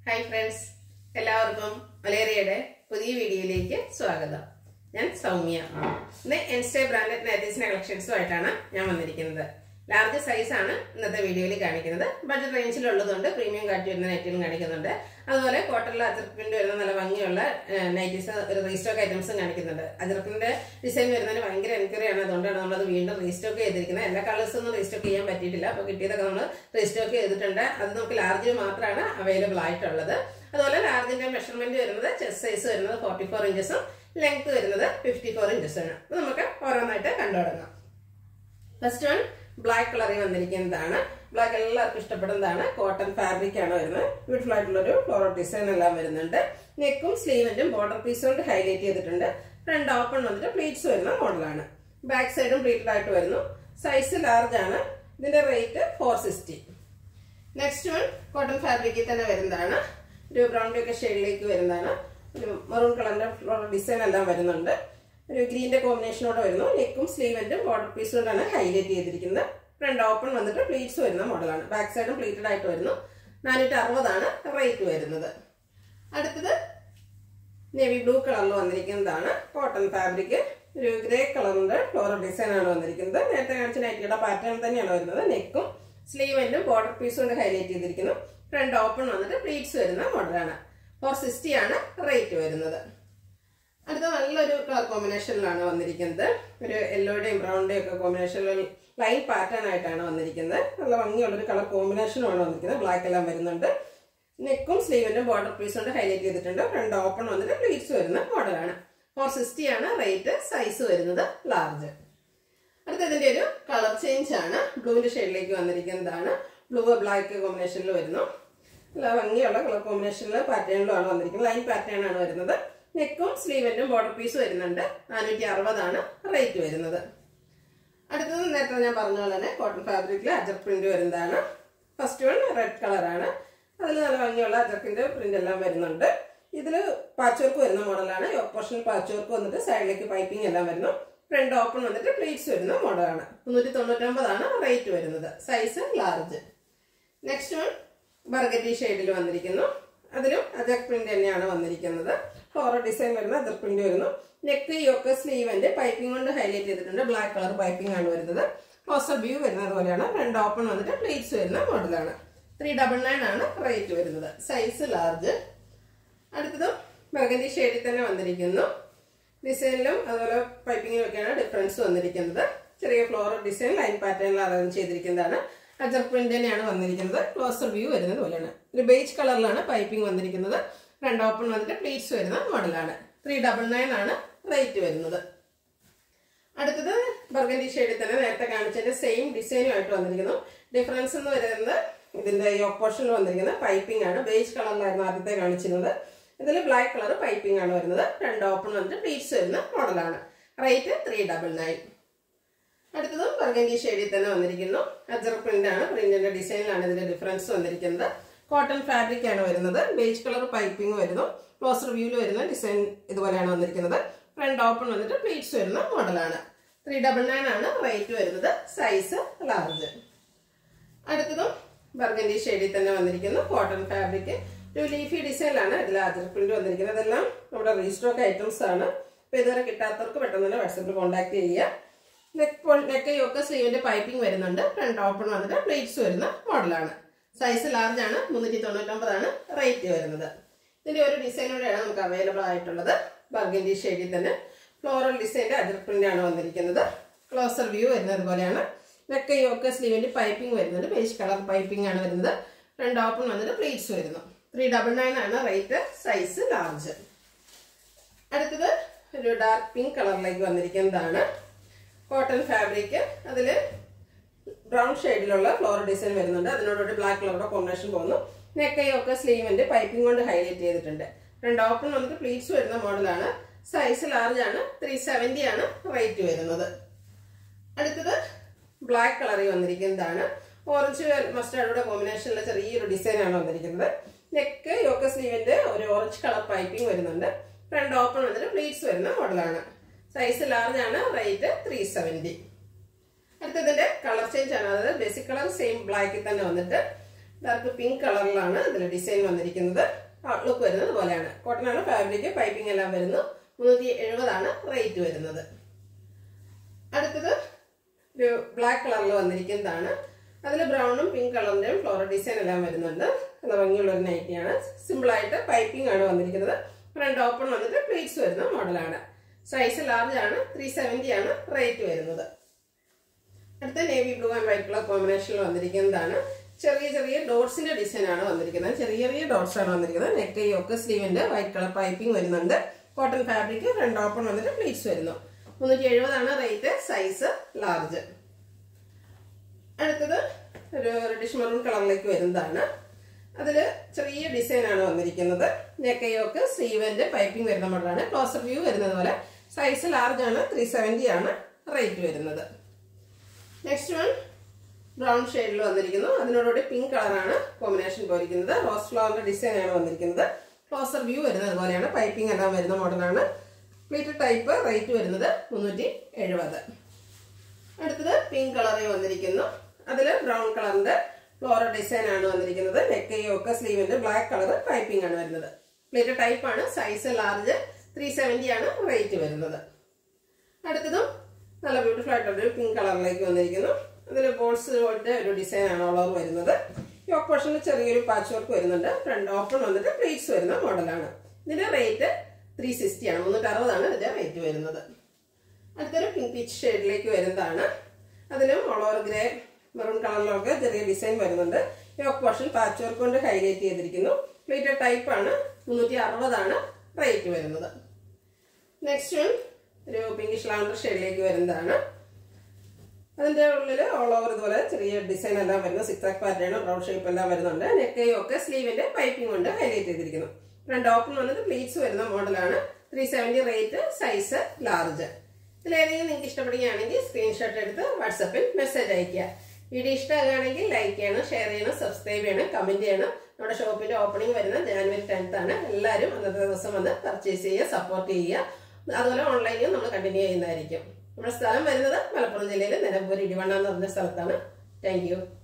hi friends എല്ലാവർക്കും മലേറിയയുടെ പുതിയ വീഡിയോയിലേക്ക് സ്വാഗതം ഞാൻ സൗമ്യ ഇന്ന് എൻസ്റ്റേ ബ്രാൻഡഡ് നൈറ്റീസിന്റെ കളക്ഷൻസുമായിട്ടാണ് ഞാൻ വന്നിരിക്കുന്നത് ലാർജ് സൈസ് ആണ് ഇന്നത്തെ വീഡിയോയിൽ കാണിക്കുന്നത് ബഡ്ജറ്റ് റേഞ്ചിലുള്ളതുകൊണ്ട് പ്രീമിയം കാട്ടി വരുന്ന നൈറ്റിലും കാണിക്കുന്നുണ്ട് അതുപോലെ കോട്ടണിലെ അജർപ്പിന്റെ വരുന്ന നല്ല ഭംഗിയുള്ള നൈറ്റീസ് ഒരു റീസ്റ്റോക്ക് ഐറ്റംസും കാണിക്കുന്നുണ്ട് അജർപ്പിന്റെ ഡിസൈൻ വരുന്നതിന് ഭയങ്കര എൻക്വയറി ആണ് അതുകൊണ്ടാണ് നമ്മളത് വീണ്ടും റീസ്റ്റോക്ക് ചെയ്തിരിക്കുന്നത് എല്ലാ കളേഴ്സും ഒന്നും റീസ്റ്റോക്ക് ചെയ്യാൻ പറ്റിയിട്ടില്ല അപ്പോൾ കിട്ടിയതൊക്കെ നമ്മൾ റീസ്റ്റോക്ക് ചെയ്തിട്ടുണ്ട് അത് നമുക്ക് ലാർജിൽ മാത്രമാണ് അവൈലബിൾ ആയിട്ടുള്ളത് അതുപോലെ ലാർജിന്റെ മെഷർമെന്റ് വരുന്നത് ചെസ്റ്റ് സൈസ് വരുന്നത് ഫോർട്ടി ഫോർ ഇഞ്ചസും ലെങ്ത് വരുന്നത് ഫിഫ്റ്റി ഫോർ ഇഞ്ചസുമാണ് അപ്പോൾ നമുക്ക് ഓരോന്നായിട്ട് കണ്ടു തുടങ്ങാം ഫസ്റ്റ് വൺ ബ്ലാക്ക് കളറിൽ വന്നിരിക്കുന്നതാണ് ബ്ലാക്ക് എല്ലാവർക്കും ഇഷ്ടപ്പെടുന്നതാണ് കോട്ടൺ ഫാബ്രിക് ആണ് വരുന്നത് ബ്യൂട്ടിഫുൾ ആയിട്ടുള്ള ഒരു ഫ്ലോറൽ ഡിസൈൻ എല്ലാം വരുന്നുണ്ട് നെക്കും സ്ലീവിന്റും ബോർഡർ പീസ് കൊണ്ട് ഹൈലൈറ്റ് ചെയ്തിട്ടുണ്ട് ഫ്രണ്ട് ഓപ്പൺ വന്നിട്ട് പ്ലീറ്റ്സ് വരുന്ന മോഡലാണ് ബാക്ക് സൈഡും പ്ലീറ്റഡ് ആയിട്ട് വരുന്നു സൈസ് ലാർജ് ആണ് ഇതിന്റെ rate four sixty next one cotton ഫാബ്രിക്കിൽ തന്നെ വരുന്നതാണ് ഒരു ബ്രൗൺ ഒക്കെ ഷെയ്ഡിലേക്ക് വരുന്നതാണ് ഒരു മെറൂൺ കളറിന്റെ ഫ്ലോറൽ ഡിസൈൻ എല്ലാം വരുന്നുണ്ട് ഒരു ഗ്രീന്റെ കോമ്പിനേഷനോടെ വരുന്നു നെക്കും സ്ലീവന്റും ബോർഡർ പീസ് കൊണ്ടാണ് ഹൈലൈറ്റ് ചെയ്തിരിക്കുന്നത് ഫ്രണ്ട് ഓപ്പൺ വന്നിട്ട് പ്ലീറ്റ്സ് വരുന്ന മോഡലാണ് ബാക്ക് സൈഡും പ്ലീറ്റഡ് ആയിട്ട് വരുന്നു നാനൂറ്റി അറുപതാണ് റേറ്റ് വരുന്നത് അടുത്തത് നേവി ബ്ലൂ കളറിൽ വന്നിരിക്കുന്നതാണ് കോട്ടൺ ഫാബ്രിക് ഒരു ഗ്രേ കളറിന്റെ ഫ്ലോറൽ ഡിസൈൻ ആണ് വന്നിരിക്കുന്നത് നേരത്തെ കാണിച്ച നൈറ്റിയുടെ പാറ്റേൺ തന്നെയാണ് വരുന്നത് നെക്കും സ്ലീവന്റും ബോർഡർ പീസ് കൊണ്ട് ഹൈലൈറ്റ് ചെയ്തിരിക്കുന്നു ഫ്രണ്ട് ഓപ്പൺ വന്നിട്ട് പ്ലീറ്റ്സ് വരുന്ന മോഡലാണ് ഫോർ സിക്സ്റ്റി ആണ് റേറ്റ് വരുന്നത് അടുത്ത നല്ലൊരു കളർ കോമ്പിനേഷനിലാണ് വന്നിരിക്കുന്നത് ഒരു യെല്ലോയുടെയും ബ്രൗണിന്റെയും ഒക്കെ കോമ്പിനേഷനിൽ ലൈൻ പാറ്റേൺ ആയിട്ടാണ് വന്നിരിക്കുന്നത് നല്ല ഭംഗിയുള്ളൊരു കളർ കോമ്പിനേഷനുമാണ് വന്നിരിക്കുന്നത് ബ്ലാക്ക് എല്ലാം വരുന്നുണ്ട് നെക്കും സ്ലീവിന്റെ ബോർഡർ പീസ് കൊണ്ട് ഹൈലൈറ്റ് ചെയ്തിട്ടുണ്ട് ഫ്രണ്ട് ഓപ്പൺ വന്നിട്ട് പ്ലീറ്റ്സ് വരുന്ന മോഡലാണ് ഫോർ സിക്സ്റ്റി ആണ് റേറ്റ് സൈസ് വരുന്നത് ലാർജ് അടുത്ത ഇതിന്റെ ഒരു കളർ ചേഞ്ച് ആണ് ബ്ലൂവിന്റെ ഷെയ്ഡിലേക്ക് വന്നിരിക്കുന്നതാണ് ബ്ലൂ ബ്ലാക്ക് കോമ്പിനേഷനിൽ വരുന്നു നല്ല ഭംഗിയുള്ള കളർ കോമ്പിനേഷനിൽ പാറ്റേണിലുമാണ് വന്നിരിക്കുന്നത് ലൈൻ പാറ്റേൺ ആണ് വരുന്നത് നെക്കും സ്ലീവന്റും ബോർഡർ പീസ് വരുന്നുണ്ട് നാനൂറ്റി അറുപതാണ് റേറ്റ് വരുന്നത് അടുത്തത് നേരത്തെ ഞാൻ പറഞ്ഞ പോലെ തന്നെ കോട്ടൺ ഫാബ്രിക്കിൽ അജർ പ്രിന്റ് വരുന്നതാണ് ഫസ്റ്റ് വൺ റെഡ് കളറാണ് അതിൽ നല്ല ഭംഗിയുള്ള അജർക്കിന്റെ പ്രിന്റ് എല്ലാം വരുന്നുണ്ട് ഇതിൽ പാച്ച് വർക്ക് വരുന്ന മോഡലാണ് ഓപ്പോഷൻ പാച്ച് വർക്ക് വന്നിട്ട് സൈഡിലേക്ക് പൈപ്പിംഗ് എല്ലാം വരുന്നു ഫ്രണ്ട് ഓപ്പൺ വന്നിട്ട് പ്ലീറ്റ്സ് വരുന്ന മോഡലാണ് മുന്നൂറ്റി തൊണ്ണൂറ്റൊമ്പതാണ് റേറ്റ് വരുന്നത് size large next one burgundy ഷെയ്ഡിൽ വന്നിരിക്കുന്നു അതിലും അജക് പ്രിന്റ് തന്നെയാണ് വന്നിരിക്കുന്നത് ഫ്ലോറൽ ഡിസൈൻ വരുന്ന അജക് പ്രിന്റ് വരുന്നു നെക്ക് യൊക്കെ സ്ലീവന്റെ പൈപ്പിംഗ് കൊണ്ട് ഹൈലൈറ്റ് ചെയ്തിട്ടുണ്ട് ബ്ലാക്ക് കളർ പൈപ്പിംഗ് ആണ് വരുന്നത് ക്ലോസർ വ്യൂ വരുന്നത് പോലെയാണ് ഫ്രണ്ട് ഓപ്പൺ വന്നിട്ട് പ്ലീറ്റ്സ് വരുന്ന മോഡലാണ് ത്രീ ഡബിൾ നയൻ ആണ് റേറ്റ് വരുന്നത് സൈസ് ലാർജ് അടുത്തതും ബർഗന്റി ഷെയ്ഡിൽ തന്നെ വന്നിരിക്കുന്നു ഡിസൈനിലും അതുപോലെ പൈപ്പിങ്ങിലും ഒക്കെയാണ് ഡിഫറൻസ് വന്നിരിക്കുന്നത് ചെറിയ ഫ്ലോറൽ ഡിസൈൻ ലൈൻ പാറ്റേണിൽ അറേഞ്ച് ചെയ്തിരിക്കുന്നതാണ് അജർ പ്രിന്റ് തന്നെയാണ് വന്നിരിക്കുന്നത് ക്ലോസർ വ്യൂ വരുന്നത് പോലെയാണ് ഒരു ബേജ് കളറിലാണ് പൈപ്പിംഗ് വന്നിരിക്കുന്നത് ഫ്രണ്ട് ഓപ്പൺ വന്നിട്ട് പ്ലീറ്റ്സ് വരുന്ന മോഡലാണ് ത്രീ ഡബിൾ നയൻ ആണ് റേറ്റ് വരുന്നത് അടുത്തത് ബർഗന്റി ഷെയ്ഡിൽ തന്നെ നേരത്തെ കാണിച്ചതിന്റെ സെയിം ഡിസൈനുമായിട്ട് വന്നിരിക്കുന്നു ഡിഫറൻസ് എന്ന് പറയുന്നത് ഇതിന്റെ യോക്ക് പോർഷനിൽ വന്നിരിക്കുന്നത് പൈപ്പിംഗ് ആണ് ബേജ് കളറിലായിരുന്നു ആദ്യത്തെ കാണിച്ചിരുന്നത് ഇതിൽ ബ്ലാക്ക് കളർ പൈപ്പിംഗ് ആണ് വരുന്നത് ഫ്രണ്ട് ഓപ്പൺ വന്നിട്ട് പ്ലീറ്റ്സ് വരുന്ന മോഡലാണ് റേറ്റ് ത്രീ ഡബിൾ നയൻ അടുത്തതും ബർഗന്റി ഷെയ്ഡിൽ തന്നെ വന്നിരിക്കുന്നു അജർ പ്രിന്റ് ആണ് പ്രിന്റിന്റെ ഡിസൈനിലാണ് ഇതിന്റെ ഡിഫറൻസ് വന്നിരിക്കുന്നത് കോട്ടൺ ഫാബ്രിക് ആണ് വരുന്നത് ബേജ് കളർ പൈപ്പിംഗ് വരുന്നു ക്ലോസർ വ്യൂവിൽ വരുന്ന ഡിസൈൻ ഇതുപോലെയാണ് വന്നിരിക്കുന്നത് ഫ്രണ്ട് ഓപ്പൺ വന്നിട്ട് പ്ലീറ്റ്സ് വരുന്ന മോഡലാണ് ത്രീ ഡബിൾ നയൻ ആണ് റേറ്റ് വരുന്നത് സൈസ് ലാർജ് അടുത്തതും ബർഗന്റി ഷെയ്ഡിൽ തന്നെ വന്നിരിക്കുന്നു കോട്ടൺ ഫാബ്രിക് ഒരു ലീഫി ഡിസൈനിലാണ് ഇതിൽ അജർ പ്രിന്റ് വന്നിരിക്കുന്നത് ഇതെല്ലാം നമ്മുടെ റീസ്റ്റോക്ക് ഐറ്റംസ് ആണ് അപ്പൊ ഇതുവരെ കിട്ടാത്തവർക്ക് പെട്ടെന്ന് തന്നെ വാട്സപ്പിൽ കോൺടാക്ട് ചെയ്യുക നെക്ക് നെക്ക് യൊക്കെ സ്ലീവിന്റെ പൈപ്പിംഗ് വരുന്നുണ്ട് ഫ്രണ്ട് ഓപ്പൺ വന്നിട്ട് പ്ലേറ്റ്സ് വരുന്ന മോഡലാണ് സൈസ് ലാർജ് ആണ് മുന്നൂറ്റി തൊണ്ണൂറ്റൊമ്പതാണ് റേറ്റ് വരുന്നത് ഇതിന്റെ ഒരു ഡിസൈൻ കൂടെയാണ് നമുക്ക് അവൈലബിൾ ആയിട്ടുള്ളത് ബർഗന്റി ഷെയ്ഡിൽ തന്നെ ഫ്ലോറൽ ഡിസൈൻ്റെ അജർ പ്രിന്റ് ആണ് വന്നിരിക്കുന്നത് ക്ലോസർ വ്യൂ വരുന്നത് പോലെയാണ് നെക്ക് യോക്ക് സ്ലീവിന്റെ പൈപ്പിംഗ് വരുന്നുണ്ട് ബേജ് കളർ പൈപ്പിംഗ് ആണ് വരുന്നത് ഫ്രണ്ട് ഓപ്പൺ വന്നിട്ട് പ്ലേറ്റ്സ് വരുന്നു ത്രീ ഡബിൾ നയൻ ആണ് റേറ്റ് സൈസ് ലാർജ് അടുത്തത് ഒരു ഡാർക്ക് പിങ്ക് കളറിലേക്ക് വന്നിരിക്കുന്നതാണ് കോട്ടൺ ഫാബ്രിക് അതിൽ ബ്രൗൺ ഷെയ്ഡിലുള്ള ഫ്ലോറൽ ഡിസൈൻ വരുന്നുണ്ട് അതിനോടൊരു ബ്ലാക്ക് കളറുടെ കോമ്പിനേഷൻ പോകുന്നു നെക്കയൊക്കെ സ്ലീവിന്റെ പൈപ്പിംഗ് കൊണ്ട് ഹൈലൈറ്റ് ചെയ്തിട്ടുണ്ട് രണ്ട് ഓപ്പൺ വന്നിട്ട് പ്ലീറ്റ്സ് വരുന്ന മോഡലാണ് സൈസ് ലാർജ് ആണ് ത്രീ സെവൻറ്റി ആണ് റേറ്റ് വരുന്നത് അടുത്തത് ബ്ലാക്ക് കളറിൽ വന്നിരിക്കുന്നതാണ് ഓറഞ്ച് മസ്റ്റാർഡുടെ കോമ്പിനേഷനിൽ ചെറിയൊരു ഡിസൈൻ ആണ് വന്നിരിക്കുന്നത് നെക്ക് യോക്ക സ്ലീവിന്റെ ഒരു ഓറഞ്ച് കളർ പൈപ്പിംഗ് വരുന്നുണ്ട് ഫ്രണ്ട് ഓപ്പൺ വന്നിട്ട് പ്ലീറ്റ്സ് വരുന്ന മോഡലാണ് സൈസ് ലാർജ് ആണ് റേറ്റ് ത്രീ സെവൻറ്റി അടുത്തതിന്റെ കളർ ചേഞ്ച് ആണ് അതായത് ബേസിക് കളർ സെയിം ബ്ലാക്കിൽ തന്നെ വന്നിട്ട് ഡാർക്ക് പിങ്ക് കളറിലാണ് ഇതിൽ ഡിസൈൻ വന്നിരിക്കുന്നത് ലുക്ക് വരുന്നത് പോലെയാണ് കോട്ടൺ ആണ് ഫാബ്രിക് പൈപ്പിംഗ് എല്ലാം വരുന്നു മുന്നൂറ്റി എഴുപതാണ് റേറ്റ് വരുന്നത് അടുത്തത് ഒരു ബ്ലാക്ക് കളറിൽ വന്നിരിക്കുന്നതാണ് അതിൽ ബ്രൗണും പിങ്ക് കളറിന്റെയും ഫ്ലോറൽ ഡിസൈൻ എല്ലാം വരുന്നുണ്ട് നല്ല ഭംഗിയുള്ള ഒരു നൈറ്റിയാണ് സിമ്പിൾ ആയിട്ട് പൈപ്പിംഗ് ആണ് വന്നിരിക്കുന്നത് ഫ്രണ്ട് ഓപ്പൺ വന്നിട്ട് പ്ലീറ്റ്സ് വരുന്ന മോഡലാണ് സൈസ് ലാർജ് ആണ് ത്രീ സെവൻറ്റി ആണ് റേറ്റ് വരുന്നത് അടുത്ത navy blue and white colour കോമ്പിനേഷനിൽ വന്നിരിക്കുന്നതാണ് ചെറിയ ചെറിയ ഡോട്ട്സിന്റെ ഡിസൈൻ ആണ് വന്നിരിക്കുന്നത് ചെറിയ ചെറിയ ഡോട്ട്സ് ആണ് വന്നിരിക്കുന്നത് നെക്ക് യോക്ക് സ്ലീവിന്റെ വൈറ്റ് കളർ പൈപ്പിംഗ് വരുന്നുണ്ട് കോട്ടൺ ഫാബ്രിക് ഫ്രണ്ട് ഓപ്പൺ വന്നിട്ട് പ്ലീറ്റ്സ് വരുന്നു മുന്നൂറ്റി എഴുപതാണ് റേറ്റ് സൈസ് ലാർജ് അടുത്തത് ഒരു റെഡിഷ് മെറൂൺ കളറിലേക്ക് വരുന്നതാണ് അതിൽ ചെറിയ ഡിസൈൻ ആണ് വന്നിരിക്കുന്നത് നെക്കയോക്ക് സ്ലീവന്റെ പൈപ്പിംഗ് വരുന്ന മോഡലാണ് ക്ലോസർ വ്യൂ വരുന്നത് പോലെ സൈസ് ലാർജ് ആണ് ത്രീ സെവൻറ്റി ആണ് റേറ്റ് വരുന്നത് നെക്സ്റ്റ് വൺ ബ്രൗൺ ഷെയ്ഡിൽ വന്നിരിക്കുന്നു അതിനോടുകൂടി പിങ്ക് കളറാണ് കോമ്പിനേഷൻ പോയിരിക്കുന്നത് റോസ് ഫ്ലവറിന്റെ ഡിസൈൻ ആണ് വന്നിരിക്കുന്നത് ക്ലോസർ വ്യൂ വരുന്നത് പോലെയാണ് പൈപ്പിംഗ് എല്ലാം വരുന്ന മോഡലാണ് പ്ലീറ്റ് ടൈപ്പ് റേറ്റ് വരുന്നത് മുന്നൂറ്റി എഴുപത് അടുത്തത് പിങ്ക് കളറിൽ വന്നിരിക്കുന്നു അതിൽ ബ്രൗൺ കളറിന്റെ ഫ്ലോറൽ ഡിസൈൻ ആണ് വന്നിരിക്കുന്നത് നെക്ക് ഒക്കെ സ്ലീവിന്റെ ബ്ലാക്ക് കളർ പൈപ്പിംഗ് ആണ് വരുന്നത് പ്ലേറ്റ് ടൈപ്പ് ആണ് സൈസ് ലാർജ് ത്രീ സെവൻറ്റി ആണ് റേറ്റ് വരുന്നത് അടുത്തതും നല്ല ബ്യൂട്ടിഫുൾ ആയിട്ടുള്ള ഒരു പിങ്ക് കളറിലേക്ക് വന്നിരിക്കുന്നു അതിൽ ബോൾസ് പോലത്തെ ഒരു ഡിസൈൻ ആണ് ഓൾ ഓവർ വരുന്നത് ഈ ഓപ്പോഷനിൽ ചെറിയൊരു പാച്ച് വർക്ക് വരുന്നുണ്ട് ഫ്രണ്ട് ഓപ്പൺ വന്നിട്ട് പ്ലേറ്റ്സ് വരുന്ന മോഡലാണ് ഇതിന്റെ റേറ്റ് ത്രീ സിക്സ്റ്റി ആണ് മുന്നൂറ്റി അറുപതാണ് ഇതിന്റെ റേറ്റ് വരുന്നത് അടുത്തൊരു പിങ്ക് പീച്ച് ഷെയ്ഡിലേക്ക് വരുന്നതാണ് അതിലും ഓൾ ഓവർ ഗ്രേ മെറൂൺ കളറിലൊക്കെ ചെറിയ ഡിസൈൻ വരുന്നുണ്ട് യോക്ക് പോർഷൻ പാച്ച് വർക്ക് കൊണ്ട് ഹൈലൈറ്റ് ചെയ്തിരിക്കുന്നു പ്ലേറ്റഡ് ടൈപ്പ് ആണ് മുന്നൂറ്റി അറുപതാണ് റേറ്റ് വരുന്നത് നെക്സ്റ്റ് വൺ ഒരു പിങ്കിഷ് ലാവണ്ടർ ഷെയ്ഡിലേക്ക് വരുന്നതാണ് അതിന്റെ ഉള്ളിൽ ഓൾ ഓവർ ഇതുപോലെ ചെറിയ ഡിസൈൻ എല്ലാം വരുന്നു സിക്സ് ആക്ക് പാറ്റേൺ ബ്രൗൺ ഷേപ്പ് എല്ലാം വരുന്നുണ്ട് നെക്കയും ഒക്കെ സ്ലീവിന്റെ പൈപ്പിംഗ് കൊണ്ട് ഹൈലൈറ്റ് ചെയ്തിരിക്കുന്നു ഫ്രണ്ട് ഓപ്പൺ വന്നിട്ട് പ്ലീറ്റ്സ് വരുന്ന മോഡലാണ് three seventy rate size large ഇതിലേതെങ്കിലും നിങ്ങൾക്ക് ഇഷ്ടപ്പെടുകയാണെങ്കിൽ സ്ക്രീൻഷോട്ട് എടുത്ത് വാട്സപ്പിൽ മെസ്സേജ് അയയ്ക്കുക വീഡിയോ ഇഷ്ടമാകുകയാണെങ്കിൽ ലൈക്ക് ചെയ്യണം ഷെയർ ചെയ്യണം സബ്സ്ക്രൈബ് ചെയ്യണം കമന്റ് ചെയ്യണം നമ്മുടെ ഷോപ്പിന്റെ ഓപ്പണിംഗ് വരുന്ന ജാനുവരി ടെൻത്ത് ആണ് എല്ലാവരും അന്നത്തെ ദിവസം വന്ന് പർച്ചേസ് ചെയ്യുക സപ്പോർട്ട് ചെയ്യുക അതുപോലെ ഓൺലൈനിലും നമ്മൾ കണ്ടിന്യൂ ചെയ്യുന്നതായിരിക്കും നമ്മുടെ സ്ഥലം വരുന്നത് മലപ്പുറം ജില്ലയിലെ നിലമ്പൂർ ഇടിവണ്ണ എന്ന് പറഞ്ഞ സ്ഥലത്താണ് താങ്ക്